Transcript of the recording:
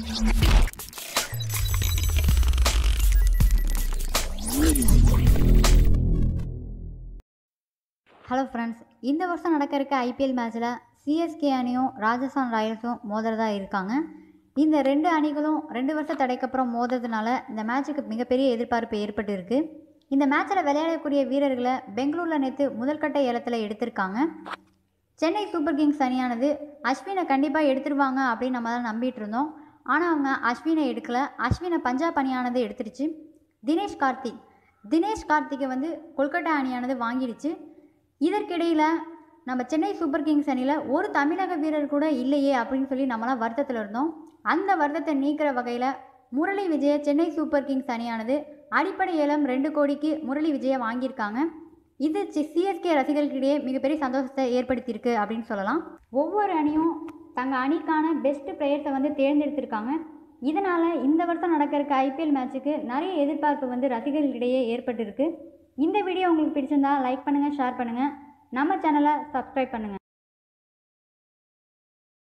hello friends இந்த வருஷம் நடக்க இருக்க ஐபிஎல் மேட்ச்சில் சிஎஸ்கே அணியும் ராஜஸ்தான் ராயல்ஸும் மோதுறதா இருக்காங்க இந்த ரெண்டு அணிகளும் ரெண்டு வருஷ தடைக்கு அப்புறம் மோதுறதுனால இந்த மேட்ச்சுக்கு மிகப்பெரிய எதிர்பார்ப்பு ஏற்பட்டு இருக்கு இந்த மேட்ச்சில் விளையாடக்கூடிய வீரர்களை பெங்களூரில் நேற்று முதல்கட்ட ஏலத்தில் எடுத்திருக்காங்க சென்னை சூப்பர் கிங்ஸ் அணியானது அஸ்வினை கண்டிப்பாக எடுத்துருவாங்க அப்படின்னு நம்ம தான் நம்பிட்டு இருந்தோம் ஆனால் அவங்க அஸ்வினை எடுக்கல அஸ்வினை பஞ்சாப் அணியானது எடுத்துருச்சு தினேஷ் கார்த்திக் தினேஷ் கார்த்திகை வந்து கொல்கட்டா அணியானது வாங்கிடுச்சு இதற்கிடையில் நம்ம சென்னை சூப்பர் கிங்ஸ் அணியில் ஒரு தமிழக வீரர் கூட இல்லையே அப்படின்னு சொல்லி நம்மளாம் வருத்தத்தில் இருந்தோம் அந்த வருத்தத்தை நீக்கிற வகையில் முரளி விஜய சென்னை சூப்பர் கிங்ஸ் அணியானது அடிப்படை ஏலம் ரெண்டு கோடிக்கு முரளி விஜயை வாங்கியிருக்காங்க இது சிஎஸ்கே ரசிகர்களிடையே மிகப்பெரிய சந்தோஷத்தை ஏற்படுத்தியிருக்கு அப்படின்னு சொல்லலாம் ஒவ்வொரு அணியும் தங்கள் அணிக்கான பெஸ்ட் பிளேயர்ஸை வந்து தேர்ந்தெடுத்திருக்காங்க இதனால் இந்த வருஷம் நடக்க இருக்க ஐபிஎல் மேட்ச்சுக்கு நிறைய எதிர்பார்ப்பு வந்து ரசிகர்களிடையே ஏற்பட்டிருக்கு இந்த வீடியோ உங்களுக்கு பிடிச்சிருந்தா லைக் பண்ணுங்கள் ஷேர் பண்ணுங்கள் நம்ம சேனலை சப்ஸ்கிரைப் பண்ணுங்கள்